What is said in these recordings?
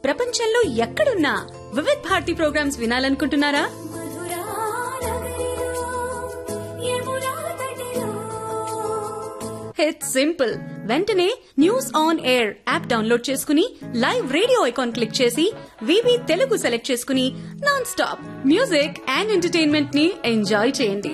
ప్రపంచంలో ఎక్కడున్నా వివిధ్ భారతి ప్రోగ్రామ్స్ వినాలనుకుంటున్నారా ఇట్స్ సింపుల్ వెంటనే news on air app download చేసుకుని లైవ్ రేడియో ఐకాన్ క్లిక్ చేసి వివి తెలుగు సెలెక్ట్ చేసుకుని non stop music and entertainment ని ఎంజాయ్ చేయండి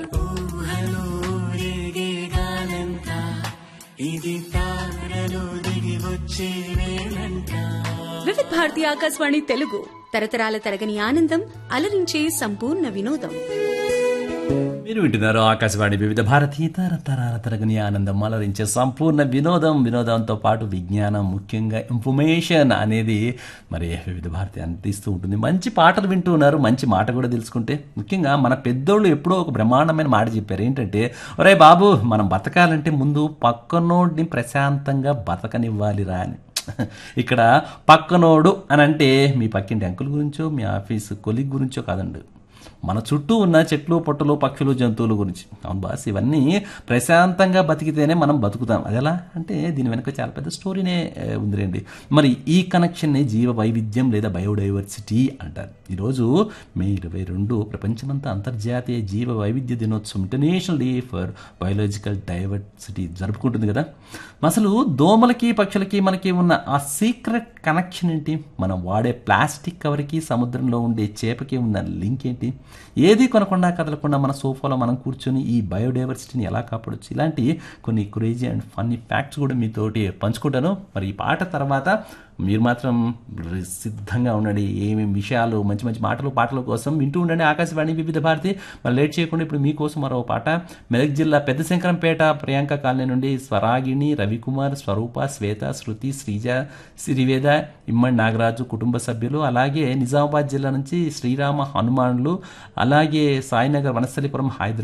వివిధ్ భారతి ఆకాశవాణి తెలుగు తరతరాల తరగని ఆనందం అలరించే సంపూర్ణ వినోదం మీరు వింటున్నారు ఆకాశవాణి వివిధ భారతీయ తరతరాల తరగని ఆనందం అలరించే సంపూర్ణ వినోదం వినోదంతో పాటు విజ్ఞానం ముఖ్యంగా ఇన్ఫర్మేషన్ అనేది మరి వివిధ భారతి అందిస్తూ ఉంటుంది మంచి పాటలు వింటూ ఉన్నారు మంచి మాట కూడా తెలుసుకుంటే ముఖ్యంగా మన పెద్దోళ్ళు ఎప్పుడో ఒక బ్రహ్మాండమైన మాట చెప్పారు ఏంటంటే ఒరే బాబు మనం బతకాలంటే ముందు పక్కనోడిని ప్రశాంతంగా బతకనివ్వాలిరా అని ఇక్కడ పక్కనోడు అని అంటే మీ పక్కింటి అంకుల్ గురించో మీ ఆఫీస్ కొలిగ్ గురించో కాదండి మన చుట్టూ ఉన్న చెట్లు పొట్టలు పక్షులు జంతువుల గురించి అవును బాస్ ఇవన్నీ ప్రశాంతంగా బతికితేనే మనం బతుకుతాం అదెలా అంటే దీని వెనుక చాలా పెద్ద స్టోరీనే ఏ, ఉందిలేండి మరి ఈ కనెక్షన్ని జీవ వైవిధ్యం లేదా బయోడైవర్సిటీ అంటారు ఈరోజు మే ఇరవై రెండు ప్రపంచమంతా అంతర్జాతీయ జీవ వైవిధ్య దినోత్సవం international day for biological diversity జరుపుకుంటుంది కదా అసలు దోమలకి పక్షులకి మనకి ఉన్న ఆ సీక్రెట్ కనెక్షన్ ఏంటి మనం వాడే ప్లాస్టిక్ కవర్కి సముద్రంలో ఉండే చేపకి ఉన్న లింక్ ఏంటి ఏది కొనకుండా కదలకుండా మన సోఫాలో మనం కూర్చొని ఈ బయోడైవర్సిటీని ఎలా కాపాడొచ్చు ఇలాంటి కొన్ని క్రేజీ అండ్ ఫన్నీ ఫ్యాక్ట్స్ కూడా మీతోటి పంచుకుంటాను మరి ఈ పాట తర్వాత మీరు మాత్రం సిద్ధంగా ఉండండి ఏమేమి విషయాలు మంచి మంచి మాటలు పాటల కోసం వింటూ ఉండండి ఆకాశవాణి వివిధ భారతి మరి లేట్ చేయకుండా ఇప్పుడు మీకోసం మరో పాట మెదక్ జిల్లా పెద్ద శంకరంపేట ప్రియాంక కాలనీ నుండి స్వరాగిణి రవికుమార్ స్వరూప శ్వేత శృతి శ్రీజ సిరివేద ఇమ్మడి నాగరాజు కుటుంబ సభ్యులు అలాగే నిజామాబాద్ జిల్లా నుంచి శ్రీరామ హనుమాన్లు అలాగే సాయినగర్ వనస్థలిపురం హైదరాబాద్